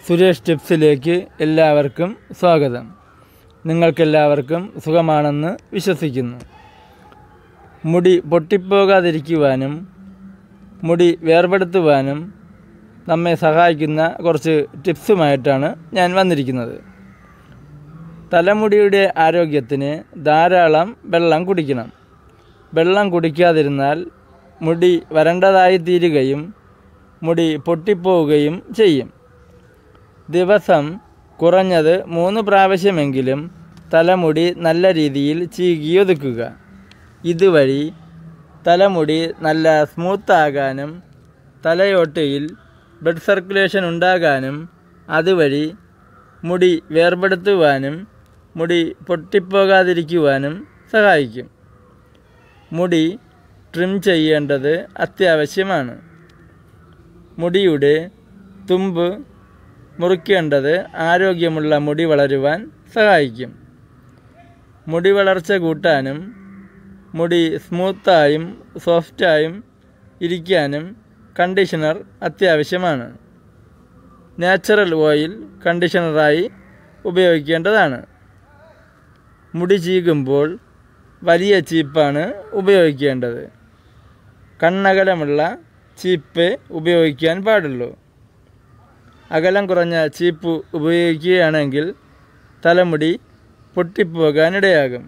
സുരേഷ് ടിപ്സിലേക്ക് എല്ലാവർക്കും സ്വാഗതം നിങ്ങൾക്കെല്ലാവർക്കും സുഖമാണെന്ന് വിശ്വസിക്കുന്നു മുടി പൊട്ടിപ്പോകാതിരിക്കുവാനും മുടി വേർപെടുത്തുവാനും നമ്മെ സഹായിക്കുന്ന കുറച്ച് ടിപ്സുമായിട്ടാണ് ഞാൻ വന്നിരിക്കുന്നത് തലമുടിയുടെ ആരോഗ്യത്തിന് ധാരാളം വെള്ളം കുടിക്കണം വെള്ളം കുടിക്കാതിരുന്നാൽ മുടി വരണ്ടതായി തീരുകയും മുടി പൊട്ടിപ്പോവുകയും ചെയ്യും ദിവസം കുറഞ്ഞത് മൂന്ന് പ്രാവശ്യമെങ്കിലും തലമുടി നല്ല രീതിയിൽ ചീകിയൊതുക്കുക ഇതുവഴി തലമുടി നല്ല സ്മൂത്താകാനും തലയോട്ടയിൽ ബ്ലഡ് സർക്കുലേഷൻ ഉണ്ടാകാനും അതുവഴി മുടി വേർപെടുത്തുവാനും മുടി പൊട്ടിപ്പോകാതിരിക്കുവാനും സഹായിക്കും മുടി ട്രിം ചെയ്യേണ്ടത് അത്യാവശ്യമാണ് മുടിയുടെ തുമ്പ് മുറിക്കേണ്ടത് ആരോഗ്യമുള്ള മുടി വളരുവാൻ സഹായിക്കും മുടി വളർച്ച കൂട്ടാനും മുടി സ്മൂത്തായും സോഫ്റ്റായും ഇരിക്കാനും കണ്ടീഷണർ അത്യാവശ്യമാണ് നാച്ചുറൽ ഓയിൽ കണ്ടീഷണറായി ഉപയോഗിക്കേണ്ടതാണ് മുടി ചീകുമ്പോൾ വലിയ ചീപ്പാണ് ഉപയോഗിക്കേണ്ടത് കണ്ണകലമുള്ള ചീപ്പ് ഉപയോഗിക്കാൻ പാടുള്ളൂ അകലം കുറഞ്ഞ ചീപ്പ് ഉപയോഗിക്കുകയാണെങ്കിൽ തലമുടി പൊട്ടിപ്പോകാനിടയാകും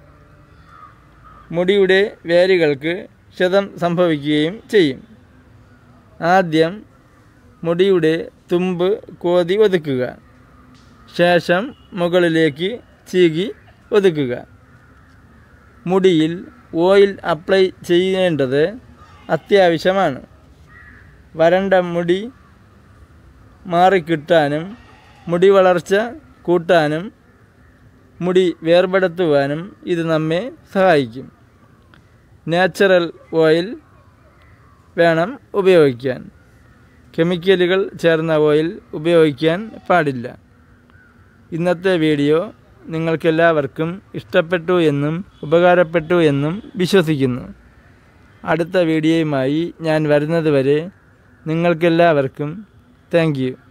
മുടിയുടെ വേരുകൾക്ക് ക്ഷതം സംഭവിക്കുകയും ചെയ്യും ആദ്യം മുടിയുടെ തുമ്പ് കോതി ഒതുക്കുക ശേഷം മുകളിലേക്ക് ചീകി ഒതുക്കുക മുടിയിൽ ഓയിൽ അപ്ലൈ ചെയ്യേണ്ടത് അത്യാവശ്യമാണ് വരണ്ട മുടി മാറിക്കിട്ടാനും മുടി വളർച്ച കൂട്ടാനും മുടി വേർപെടുത്തുവാനും ഇത് നമ്മെ സഹായിക്കും നാച്ചുറൽ ഓയിൽ വേണം ഉപയോഗിക്കാൻ കെമിക്കലുകൾ ചേർന്ന ഓയിൽ ഉപയോഗിക്കാൻ പാടില്ല ഇന്നത്തെ വീഡിയോ നിങ്ങൾക്കെല്ലാവർക്കും ഇഷ്ടപ്പെട്ടു എന്നും ഉപകാരപ്പെട്ടു എന്നും വിശ്വസിക്കുന്നു അടുത്ത വീഡിയോയുമായി ഞാൻ വരുന്നത് വരെ നിങ്ങൾക്കെല്ലാവർക്കും താങ്ക് യു